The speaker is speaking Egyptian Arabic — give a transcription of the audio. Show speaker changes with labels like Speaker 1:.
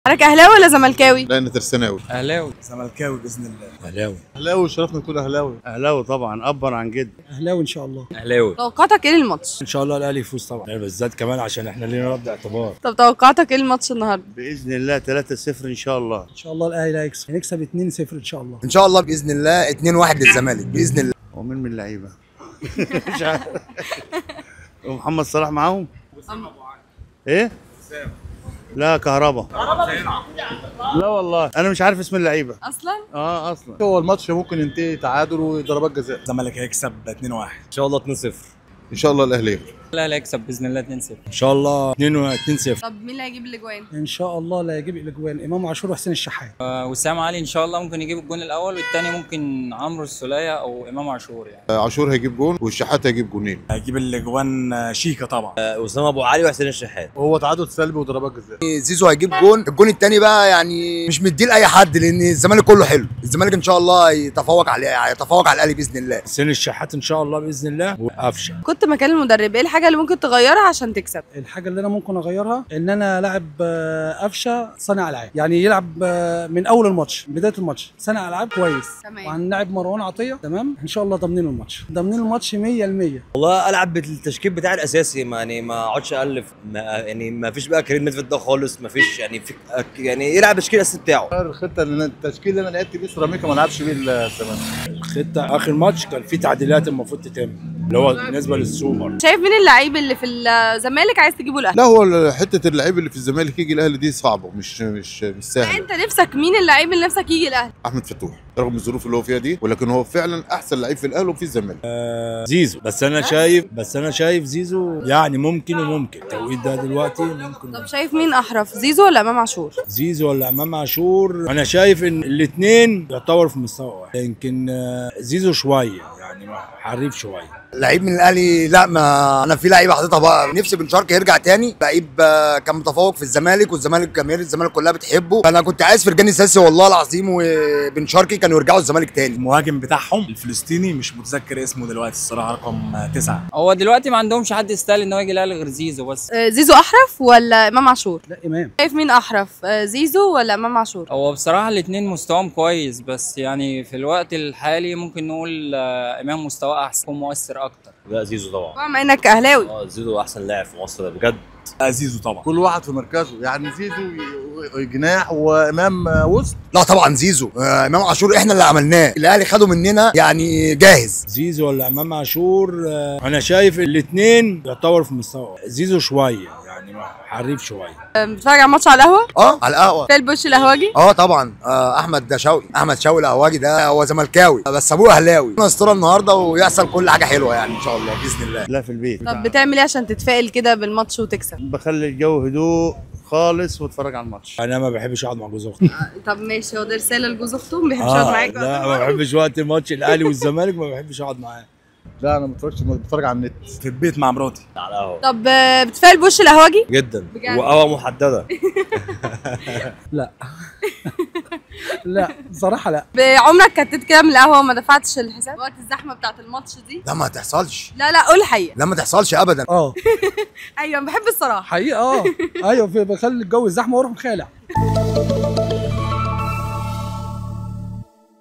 Speaker 1: حضرتك اهلاوي ولا زملكاوي
Speaker 2: لا انا ترساناوي
Speaker 3: اهلاوي
Speaker 4: زملكاوي باذن الله
Speaker 3: اهلاوي
Speaker 2: اهلاوي شرفنا نكون اهلاوي
Speaker 3: اهلاوي طبعا ابر عن جد
Speaker 4: اهلاوي ان شاء الله
Speaker 3: اهلاوي
Speaker 1: توقعاتك ايه للماتش
Speaker 3: ان شاء الله الاهلي يفوز طبعا بالذات كمان عشان احنا لينا رد اعتبار
Speaker 1: طب توقعاتك ايه الماتش النهارده
Speaker 3: باذن الله 3-0 ان شاء الله
Speaker 4: ان شاء الله الاهلي هيكسب هنكسب 2-0 ان شاء الله
Speaker 5: ان شاء الله باذن الله 2-1 للزمالك باذن الله
Speaker 3: ومين من اللعيبه مش عارف ومحمد صلاح معاهم ايه لا كهربا لا والله انا مش عارف اسم اللعيبه
Speaker 1: اصلا
Speaker 3: اه اصلا
Speaker 2: هو الماتش ممكن ينتهي تعادل وضربات جزاء
Speaker 4: الزمالك هيكسب 2-1
Speaker 6: ان شاء الله 2-0
Speaker 2: ان شاء الله الاهلي يغلب
Speaker 6: الاهلي هيكسب باذن الله 2-0
Speaker 3: ان شاء الله 2-0
Speaker 1: طب مين اللي هيجيب الاجوان
Speaker 4: ان شاء الله لا يجيب الاجوان امام عاشور وحسين الشحات
Speaker 6: آه، وسام علي ان شاء الله ممكن يجيب الجون الاول والثاني ممكن عمرو السوليه او امام عاشور يعني
Speaker 2: آه، عاشور هيجيب جون والشحات هيجيب جونين
Speaker 4: هيجيب الاجوان شيكا طبعا
Speaker 6: اسامه ابو علي وحسين الشحات
Speaker 2: وهو تعادل سلبي وضربات جزاء
Speaker 5: زيزو هيجيب جون الجون الثاني بقى يعني مش مديه لاي حد لان الزمالك كله حلو الزمالك ان شاء الله يتفوق عليه يتفوق على الاهلي باذن الله
Speaker 3: حسين الشحات ان شاء الله باذن الله وقفشه
Speaker 1: كنت مكان المدرب ايه الحاجه اللي ممكن تغيرها عشان تكسب
Speaker 4: الحاجه اللي انا ممكن اغيرها ان انا لاعب آه، قفشه صانع العاب يعني يلعب آه، من اول الماتش بدايه الماتش صانع العاب كويس
Speaker 1: تمام.
Speaker 4: وهنلاعب مروان عطيه تمام ان شاء الله ضامنين الماتش ضامنين الماتش 100%
Speaker 7: والله العب بالتشكيل بتاعي الاساسي ما يعني ما اقعدش الف ما يعني ما فيش بقى كريم نيدفيد ده خالص ما فيش يعني في يعني يلعب التشكيل الاساسي بتاعه
Speaker 2: الخطه اللي التشكيل اللي انا لعبت بيه سيراميكا ما لعبش بيه الزمالك
Speaker 3: الخطه اخر ماتش كان في تعديلات المفروض تتم اللي هو بالنسبه للسوبر
Speaker 1: شايف مين اللعيب اللي في الزمالك عايز تجيبه الاهلي
Speaker 2: لا هو حته اللعيب اللي في الزمالك يجي الاهلي دي صعبه مش مش مش سهله
Speaker 1: انت نفسك مين اللعيب اللي نفسك يجي الاهلي
Speaker 2: احمد فتوح رغم الظروف اللي هو فيها دي ولكن هو فعلا احسن لعيب في الاهلي وفي الزمالك
Speaker 3: زيزو بس انا شايف بس انا شايف زيزو يعني ممكن وممكن التوقيت ده دلوقتي ممكن
Speaker 1: طب شايف مين احرف زيزو ولا امام عاشور
Speaker 3: زيزو ولا امام عاشور انا شايف ان الاثنين يعتبروا في مستوى واحد يمكن آه، زيزو شويه يعني حريف شويه
Speaker 5: لعيب من الاهلي لا ما انا في لعيبه حاططها بقى نفسي بن شرقي يرجع تاني لعيب آه، كان متفوق في الزمالك والزمالك جماهير الزمالك كلها بتحبه انا كنت عايز فرجاني ساسي والله العظيم وبن شرقي كانوا يرجعوا الزمالك تاني
Speaker 4: المهاجم بتاعهم الفلسطيني مش متذكر اسمه دلوقتي الصراحه رقم تسعة
Speaker 6: هو دلوقتي ما عندهمش حد يستاهل ان هو يجي الاهلي غير زيزو بس
Speaker 1: آه، زيزو احرف ولا امام عاشور
Speaker 4: لا امام
Speaker 1: شايف مين احرف آه، زيزو ولا امام عاشور
Speaker 6: هو بصراحه الاثنين مستواهم كويس بس يعني في الوقت الحالي ممكن نقول آه، امام مستواه احسن ومؤثر اكتر
Speaker 7: لا زيزو طبعا
Speaker 1: بما انك اهلاوي
Speaker 7: اه زيزو احسن لاعب في مصر بجد
Speaker 4: زيزو طبعا
Speaker 2: كل واحد في مركزه يعني زيزو ي- جناح وامام وسط
Speaker 5: لا طبعا زيزو آه، امام عاشور احنا اللي عملناه الاهلي خده مننا يعني جاهز
Speaker 3: زيزو ولا امام عاشور آه، انا شايف الاثنين يعتبروا في مستوى واحد. زيزو شويه يعني حريف شويه
Speaker 1: آه، بتتفرج على الماتش على القهوه
Speaker 5: اه على القهوه
Speaker 1: في البوش القهوجي
Speaker 5: اه طبعا آه احمد ده شوقي احمد شوقي القهواجي ده هو زملكاوي بس ابوه اهلاوي نستر النهارده ويحصل كل حاجه حلوه يعني ان شاء الله باذن الله
Speaker 3: لا في البيت
Speaker 1: طب بتعمل ايه عشان تتفائل كده بالماتش وتكسب
Speaker 3: بخلي الجو هدوء خالص واتفرج على الماتش انا ما بحبش اقعد مع جوز اختي
Speaker 1: طب ماشي هو ده رساله لجوز اخته ما بيحبش يقعد
Speaker 3: آه
Speaker 1: معاك
Speaker 3: لا ما بحبش وقت الماتش الاهلي والزمالك ما بحبش اقعد معاه
Speaker 2: لا انا ما بتفرجش بتفرج على النت
Speaker 4: في البيت مع مراتي
Speaker 7: على القهوه
Speaker 1: طب آه، بتتفائل بوش القهوجي
Speaker 7: جدا
Speaker 1: بجد؟
Speaker 7: وقهوه محدده
Speaker 4: لا لا بصراحه لا
Speaker 1: عمرك كتت كده من القهوه وما دفعتش الحساب وقت الزحمه بتاعت الماتش دي
Speaker 5: لا ما تحصلش
Speaker 1: لا لا قول الحقيقه
Speaker 5: لا ما تحصلش ابدا
Speaker 4: اه
Speaker 1: ايوه أنا بحب الصراحه
Speaker 4: حقيقه اه ايوه في- بخلي الجو زحمه واروح مخالع